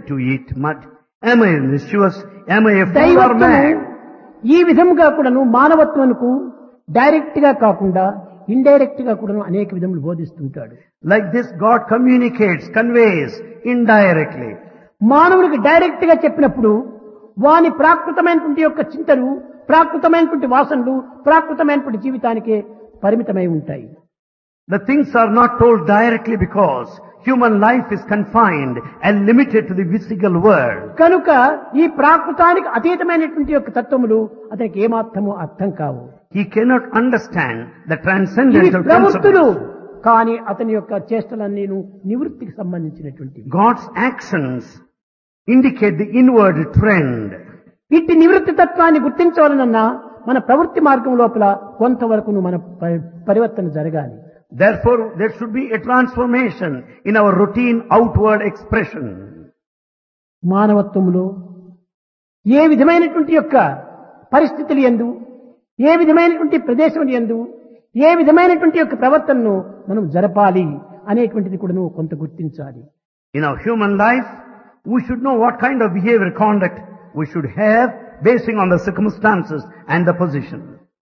to eat mud? Am I mischievous? Am I a fool or దైవత్వము mad? ఈ విధముగా కూడాను మానవత్వమునకు direct గా కాకుండా ఇండైరెక్ట్ గా కూడాను అనేక విధములు బోధిస్తుంటాడు Like this, God communicates, conveys indirectly. మానవునికి డైరెక్ట్ గా చెప్పినప్పుడు వాని ప్రాకృతమైనటువంటి యొక్క చింతలు ప్రాకృతమైనటువంటి వాసనలు ప్రాకృతమైనటువంటి జీవితానికే పరిమితమై ఉంటాయి The things are not told directly because human life is confined and limited to the physical world. కనుక ఈ ప్రాకృతానికి అతీతమైనటువంటి యొక్క తత్వములు అతనికి ఏమాత్రము అర్థం కావు He cannot understand the ఇవి transcendental ప్రవృత్తులు principles. కానీ అతని యొక్క చేష్టలన్నీను నివృత్తికి సంబంధించినటువంటివి God's actions indicate the inward trend. ఇట్టి నివృత్తి తత్వాన్ని గుర్తించవలనన్నా మన ప్రవృత్తి మార్గం లోపల కొంతవరకు మన పరి- పరివర్తన జరగాలి Therefore, there should be a transformation in our routine outward expression. మానవత్వములో ఏ విధమైనటువంటి యొక్క పరిస్థితులు ఎందు ఏ విధమైనటువంటి ప్రదేశం ఎందు ఏ విధమైనటువంటి యొక్క ప్రవర్తనను మనం జరపాలి అనేటువంటిది కూడా నువ్వు కొంత గుర్తించాలి In our human life, we should know what kind of behavior conduct we should have basing on the circumstances and the position.